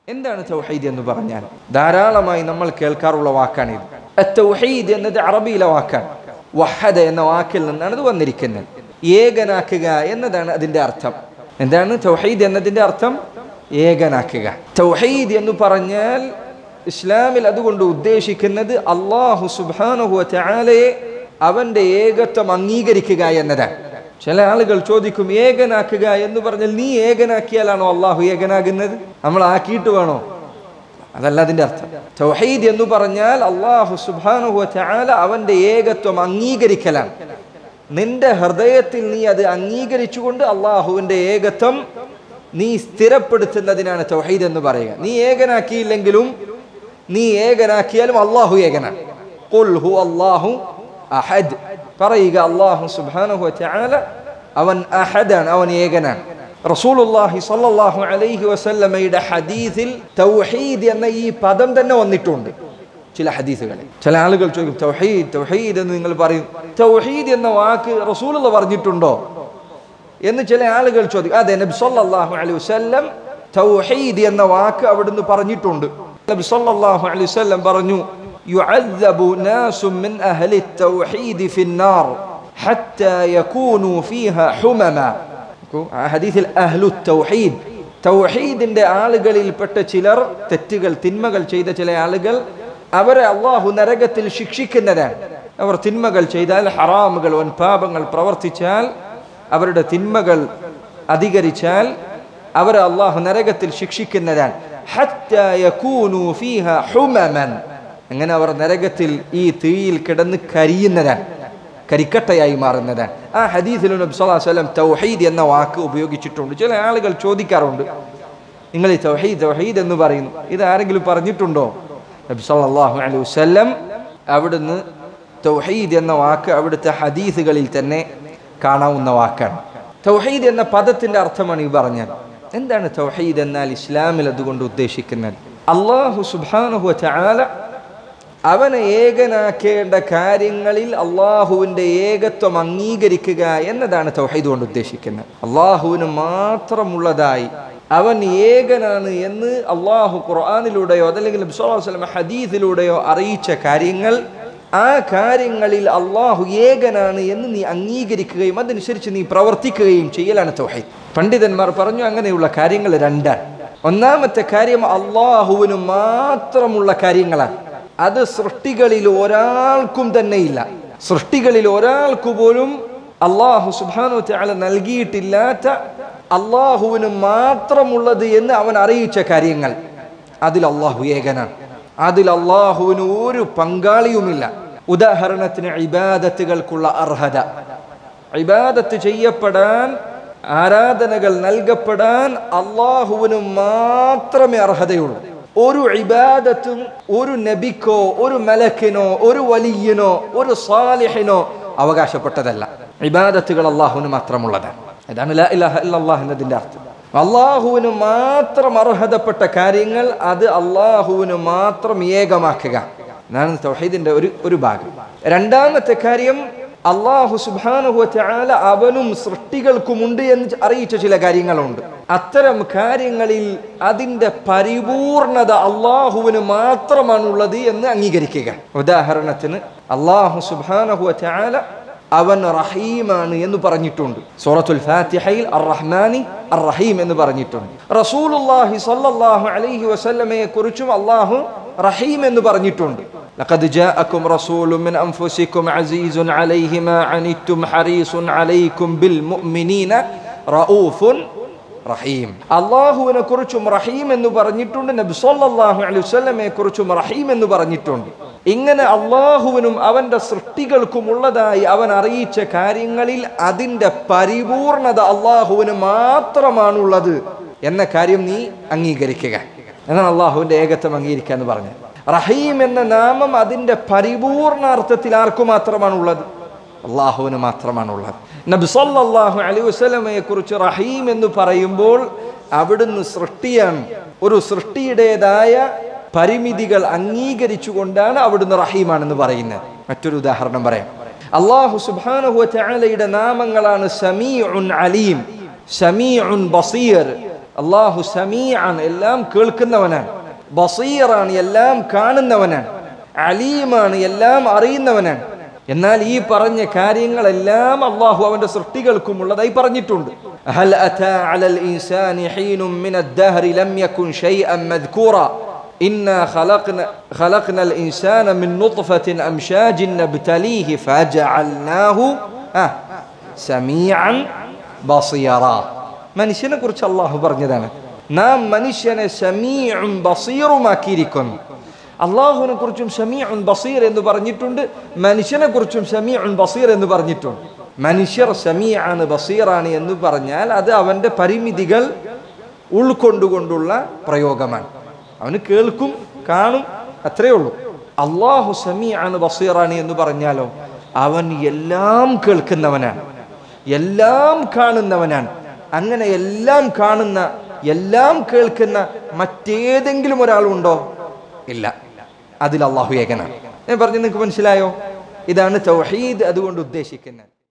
എന്താണ് തൗഹീദ് എന്ന് പറഞ്ഞാൽ ധാരാളമായി നമ്മൾ കേൾക്കാറുള്ള വാക്കാണിത് തൗഹീദ് എന്നത് അറബിയിലെ വാക്കാണ് വഹദ എന്ന വാക്കിൽ നിന്നാണ് ഇത് വന്നിരിക്കുന്നത് ഏകനാക്കുക എന്നതാണ് അതിന്റെ അർത്ഥം എന്താണ് തൗഹീദ് എന്നതിന്റെ അർത്ഥം ഏകനാക്കുക തൗഹീദ് എന്ന് പറഞ്ഞാൽ ഇസ്ലാമിൽ അതുകൊണ്ട് ഉദ്ദേശിക്കുന്നത് അള്ളാഹു സുബാനുഹു ചാലയെ അവന്റെ ഏകത്വം അംഗീകരിക്കുക എന്നതാണ് ചില ആളുകൾ ചോദിക്കും ഏകനാക്കുക എന്ന് പറഞ്ഞാൽ നീ ഏകനാക്കിയാലാണോ അള്ളാഹു ഏകനാകുന്നത് നമ്മൾ ആക്കിയിട്ട് വേണോ അതല്ല അതിന്റെ അർത്ഥം തൗഹീദ് എന്ന് പറഞ്ഞാൽ അള്ളാഹു സുബാനുഹു ചാല അവന്റെ ഏകത്വം അംഗീകരിക്കലാണ് നിന്റെ ഹൃദയത്തിൽ നീ അത് അംഗീകരിച്ചുകൊണ്ട് അള്ളാഹുവിന്റെ ഏകത്വം നീ സ്ഥിരപ്പെടുത്തുന്നതിനാണ് തൗഹീദ് എന്ന് പറയുക നീ ഏകനാക്കിയില്ലെങ്കിലും നീ ഏകനാക്കിയാലും അള്ളാഹു ഏകനാണ് ഖുൽ ഹു അല്ലാഹു അഹദ് പറയുക അള്ളാഹു സുബ്ഹാനഹു വതആല അവൻ അഹദാണ് അവൻ ഏകനാണ് റസൂലുള്ളാഹി സ്വല്ലല്ലാഹു അലൈഹി വസല്ലമയുടെ ഹദീസിൽ തൗഹീദ് എന്ന ഈ പദം തന്നെ വന്നിട്ടുണ്ട് ചില ഹദീസുകളിൽ ചില ആളുകൾ ചോദിക്കും തൗഹീദ് തൗഹീദ് എന്ന് നിങ്ങൾ പറയും തൗഹീദ് എന്ന വാക്ക് റസൂലുള്ള പറഞ്ഞിട്ടുണ്ടോ എന്ന് ചില ആളുകൾ ചോദിക്കും അതെ നബി സല്ലല്ലാഹു അലൈഹി വസല്ലം തൗഹീദ് എന്ന വാക്ക് അവിടുന്ന് പറഞ്ഞിട്ടുണ്ട് നബി സല്ലല്ലാഹു അലൈഹി വസല്ലം പറഞ്ഞു يعذب ناس من أهل التوحيد في النار حتى يكونوا فيها حمما ആ ഹദീസിൽ അഹ്ലു തൗഹീദ് തൗഹീദിന്റെ ആളുകളിൽപ്പെട്ട ചിലർ തെറ്റുകൾ തിന്മകൾ ചെയ്ത ചില ആളുകൾ അവരെ അള്ളാഹു നരകത്തിൽ ശിക്ഷിക്കുന്നതാണ് അവർ തിന്മകൾ ചെയ്താൽ ഹറാമുകൾ വൻ പാപങ്ങൾ പ്രവർത്തിച്ചാൽ അവരുടെ തിന്മകൾ അധികരിച്ചാൽ അവരെ അള്ളാഹു നരകത്തിൽ ശിക്ഷിക്കുന്നതാണ് ഹത്താ യകൂനു ഫീഹ ഹുമമൻ അങ്ങനെ അവർ നരകത്തിൽ ഈ തീയിൽ കിടന്ന് കരിയുന്നതാണ് കരിക്കട്ടയായി മാറുന്നതാണ് ആ ഹദീസിൽ നബി സല്ലല്ലാഹു അലൈഹി വസല്ലം തൗഹീദ് എന്ന വാക്ക് ഉപയോഗിച്ചിട്ടുണ്ട് ചില ആളുകൾ ചോദിക്കാറുണ്ട് നിങ്ങൾ ഈ തൗഹീദ് തൗഹീദ് എന്ന് പറയുന്നു ഇത് ആരെങ്കിലും പറഞ്ഞിട്ടുണ്ടോ നബി സല്ലല്ലാഹു അലൈഹി വസല്ലം അവിടുന്ന് തൗഹീദ് എന്ന വാക്ക് അവിടുത്തെ ഹദീസുകളിൽ തന്നെ കാണാവുന്ന വാക്കാണ് തൗഹീദ് എന്ന പദത്തിന്റെ അർത്ഥമാണ് ഈ പറഞ്ഞത് എന്താണ് തൗഹീദ് എന്നാൽ ഇസ്ലാമിൽ അതുകൊണ്ട് ഉദ്ദേശിക്കുന്നത് അള്ളാഹു സുബ്ഹാനഹു വതആല അവനെ ഏകനാക്കേണ്ട കാര്യങ്ങളിൽ അള്ളാഹുവിൻ്റെ ഏകത്വം അംഗീകരിക്കുക എന്നതാണ് തൗഹീദ് കൊണ്ട് ഉദ്ദേശിക്കുന്നത് അള്ളാഹുവിന് മാത്രമുള്ളതായി അവൻ ഏകനാണ് എന്ന് അള്ളാഹു ഖുർആാനിലൂടെയോ അതല്ലെങ്കിൽ വസ്ലം ഹദീസിലൂടെയോ അറിയിച്ച കാര്യങ്ങൾ ആ കാര്യങ്ങളിൽ അള്ളാഹു ഏകനാണ് എന്ന് നീ അംഗീകരിക്കുകയും അതനുസരിച്ച് നീ പ്രവർത്തിക്കുകയും ചെയ്യലാണ് തൗഹീദ് പണ്ഡിതന്മാർ പറഞ്ഞു അങ്ങനെയുള്ള കാര്യങ്ങൾ രണ്ടാണ് ഒന്നാമത്തെ കാര്യം അള്ളാഹുവിന് മാത്രമുള്ള കാര്യങ്ങളാണ് അത് സൃഷ്ടികളിൽ ഒരാൾക്കും തന്നെ ഇല്ല സൃഷ്ടികളിൽ ഒരാൾക്ക് പോലും അള്ളാഹു സുബാനു ചാല നൽകിയിട്ടില്ലാത്ത അള്ളാഹുവിന് മാത്രമുള്ളത് എന്ന് അവൻ അറിയിച്ച കാര്യങ്ങൾ അതിൽ അള്ളാഹു ഏകനാണ് അതിൽ അള്ളാഹുവിന് ഒരു പങ്കാളിയുമില്ല ഉദാഹരണത്തിന് ഇബാദത്തുകൾക്കുള്ള അർഹത ഇബാദത്ത് ചെയ്യപ്പെടാൻ ആരാധനകൾ നൽകപ്പെടാൻ അള്ളാഹുവിന് മാത്രമേ അർഹതയുള്ളൂ ഒരു ഇബാദത്തും ഒരു നബിക്കോ ഒരു മലക്കിനോ ഒരു വലിയനോ ഒരു സാലിഹിനോ അവകാശപ്പെട്ടതല്ല ഇബാദത്തുകൾ അള്ളാഹുവിന് മാത്രമുള്ളതാണ് ഇതാണ് ലാ ഇലാഹ ഇല്ലല്ലാഹ് എന്നതിന്റെ അർത്ഥം അള്ളാഹുവിന് മാത്രം അർഹതപ്പെട്ട കാര്യങ്ങൾ അത് അള്ളാഹുവിന് മാത്രം ഏകമാക്കുക എന്നാണ് തൗഹീദിന്റെ ഒരു ഒരു ഭാഗം രണ്ടാമത്തെ കാര്യം അള്ളാഹു സുബാനുഹു ചാല അവനും സൃഷ്ടികൾക്കുമുണ്ട് എന്ന് അറിയിച്ച ചില കാര്യങ്ങളുണ്ട് അത്തരം കാര്യങ്ങളിൽ അതിന്റെ പരിപൂർണത അള്ളാഹുവിന് മാത്രമാണുള്ളത് എന്ന് അംഗീകരിക്കുക ഉദാഹരണത്തിന് അള്ളാഹു സുബാനഹു ചാല അവൻ റഹീമാണ് എന്ന് പറഞ്ഞിട്ടുണ്ട് സൂറത്തുൽ ഫാത്തിഹയിൽ അർ റഹ്മാനി അർ റഹീം എന്ന് പറഞ്ഞിട്ടുണ്ട് റസൂലുള്ളാഹി സ്വല്ലല്ലാഹു അലൈഹി വസല്ലമയെ കുറിച്ചും അള്ളാഹു റഹീം എന്ന് പറഞ്ഞിട്ടുണ്ട് لقد جاءكم رسول من أنفسكم عزيز عليه ما عنتم حريص عليكم بالمؤمنين رؤوف റഹീം അള്ളാഹുവിനെ കുറിച്ചും റഹീം എന്ന് പറഞ്ഞിട്ടുണ്ട് നബി സല്ലല്ലാഹു അലൈഹി വസല്ലമയെ കുറിച്ചും റഹീം എന്ന് പറഞ്ഞിട്ടുണ്ട് ഇങ്ങനെ അള്ളാഹുവിനും അവന്റെ സൃഷ്ടികൾക്കും ഉള്ളതായി അവൻ അറിയിച്ച കാര്യങ്ങളിൽ അതിന്റെ പരിപൂർണത അള്ളാഹുവിന് മാത്രമാണുള്ളത് എന്ന കാര്യം നീ അംഗീകരിക്കുക എന്നാണ് അള്ളാഹുവിന്റെ ഏകത്വം അംഗീകരിക്കുക എന്ന് പറഞ്ഞത് റഹീം എന്ന നാമം അതിന്റെ പരിപൂർണാർത്ഥത്തിൽ ആർക്കു മാത്രമാണുള്ളത് അള്ളാഹുവിന് മാത്രമാണുള്ളത് നബി സല്ലല്ലാഹു അലൈഹി വസല്ലമയെ കുറിച്ച് റഹീം എന്ന് പറയുമ്പോൾ അവിടുന്ന് സൃഷ്ടിയാണ് ഒരു സൃഷ്ടിയുടേതായ പരിമിതികൾ അംഗീകരിച്ചുകൊണ്ടാണ് അവിടുന്ന് റഹീമാണെന്ന് പറയുന്നത് മറ്റൊരു ഉദാഹരണം പറയാം അള്ളാഹു സുബാനഹു ചാലയുടെ നാമങ്ങളാണ് സമീഉൻ അലീം സമീഉൻ ബസീർ അള്ളാഹു സമീആണ് എല്ലാം കേൾക്കുന്നവനാണ് ബസീറാണ് എല്ലാം കാണുന്നവനാണ് അലീമാണ് എല്ലാം അറിയുന്നവനാണ് എന്നാൽ ഈ പറഞ്ഞ കാര്യങ്ങളെല്ലാം അള്ളാഹു അവന്റെ സൃഷ്ടികൾക്കും ഉള്ളതായി പറഞ്ഞിട്ടുണ്ട് ഹൽ അതാ അലൽ ഇൻസാനി ഹീനും മിന الدهر لم يكن شيئا مذكورا إنا خلقنا خلقنا الإنسان من نطفة أمشاج نبتليه فجعلناه آه സമീഅൻ ബസീറ മനുഷ്യനെ കുറിച്ച് അള്ളാഹു പറഞ്ഞതാണ് നാം മനുഷ്യനെ സമീഉം ബസീറുമാക്കിയിരിക്കുന്നു അള്ളാഹുവിനെ കുറിച്ചും സമീഉൻ ബസീർ എന്ന് പറഞ്ഞിട്ടുണ്ട് മനുഷ്യനെ കുറിച്ചും സമീഉൻ ബസീർ എന്ന് പറഞ്ഞിട്ടുണ്ട് മനുഷ്യർ സമീആണ് ബസീറാണ് എന്ന് പറഞ്ഞാൽ അത് അവന്റെ പരിമിതികൾ ഉൾക്കൊണ്ടുകൊണ്ടുള്ള പ്രയോഗമാണ് അവന് കേൾക്കും കാണും അത്രയേ ഉള്ളൂ അള്ളാഹു സമീആണ് ബസീറാണ് എന്ന് പറഞ്ഞാലോ അവൻ എല്ലാം കേൾക്കുന്നവനാണ് എല്ലാം കാണുന്നവനാണ് അങ്ങനെ എല്ലാം കാണുന്ന എല്ലാം കേൾക്കുന്ന മറ്റേതെങ്കിലും ഒരാളുണ്ടോ ഇല്ല അതിൽ അള്ളാഹു ഏകനാണ് ഞാൻ പറഞ്ഞു നിങ്ങൾക്ക് മനസ്സിലായോ ഇതാണ് തൗഹീദ് അതുകൊണ്ട് ഉദ്ദേശിക്കുന്നത്